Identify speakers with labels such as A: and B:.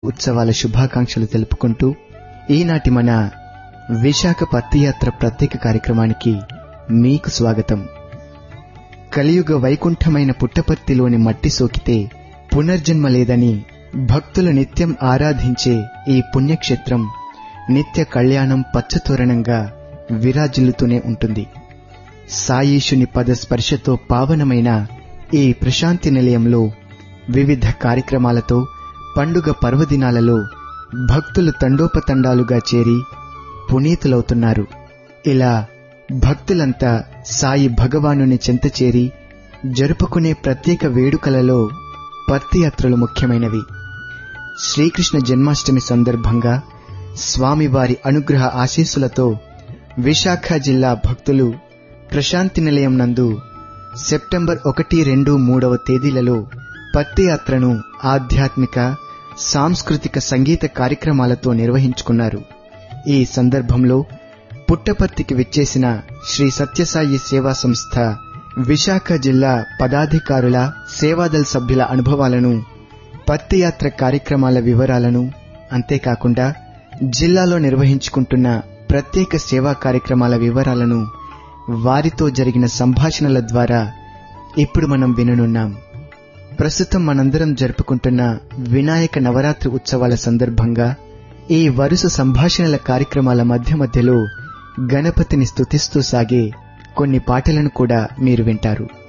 A: ఉత్సవాల శుభాకాంక్షలు తెలుపుకుంటూ ఈనాటి మన విశాఖ పత్తియాత్ర ప్రత్యేక కార్యక్రమానికి మీకు స్వాగతం కలియుగ వైకుంఠమైన పుట్టపర్తిలోని మట్టి సోకితే పునర్జన్మ లేదని భక్తులు నిత్యం ఆరాధించే ఈ పుణ్యక్షేత్రం నిత్య కళ్యాణం పచ్చతోరణంగా విరాజిల్లుతూనే ఉంటుంది సాయీషుని పద స్పర్శతో పావనమైన ఈ ప్రశాంతి నిలయంలో వివిధ కార్యక్రమాలతో పండుగ పర్వదినాలలో భక్తులు తండోపతండాలుగా చేరి పునీతులవుతున్నారు ఇలా భక్తులంతా సాయి భగవానుని చెంత చేరి జరుపుకునే ప్రత్యేక వేడుకలలో పత్తియాత్రలు ముఖ్యమైనవి శ్రీకృష్ణ జన్మాష్టమి సందర్భంగా స్వామివారి అనుగ్రహ ఆశీస్సులతో విశాఖ జిల్లా భక్తులు ప్రశాంతి నిలయం నందు సెప్టెంబర్ ఒకటి రెండు మూడవ తేదీలలో పత్తియాత్రను ఆధ్యాత్మిక సాంస్కృతిక సంగీత కార్యక్రమాలతో నిర్వహించుకున్నారు ఈ సందర్భంలో పుట్టపర్తికి విచ్చేసిన శ్రీ సత్యసాయి సేవా సంస్థ విశాఖ జిల్లా పదాధికారుల సేవాదల్ సభ్యుల అనుభవాలను పత్తియాత్ర కార్యక్రమాల వివరాలను అంతేకాకుండా జిల్లాలో నిర్వహించుకుంటున్న ప్రత్యేక సేవా కార్యక్రమాల వివరాలను వారితో జరిగిన సంభాషణల ద్వారా ఇప్పుడు మనం విననున్నాం ప్రస్తుతం మనందరం జరుపుకుంటున్న వినాయక నవరాత్రి ఉత్సవాల సందర్భంగా ఈ వరుస సంభాషణల కార్యక్రమాల మధ్య మధ్యలో గణపతిని స్తుతిస్తూ సాగే కొన్ని పాటలను కూడా మీరు వింటారు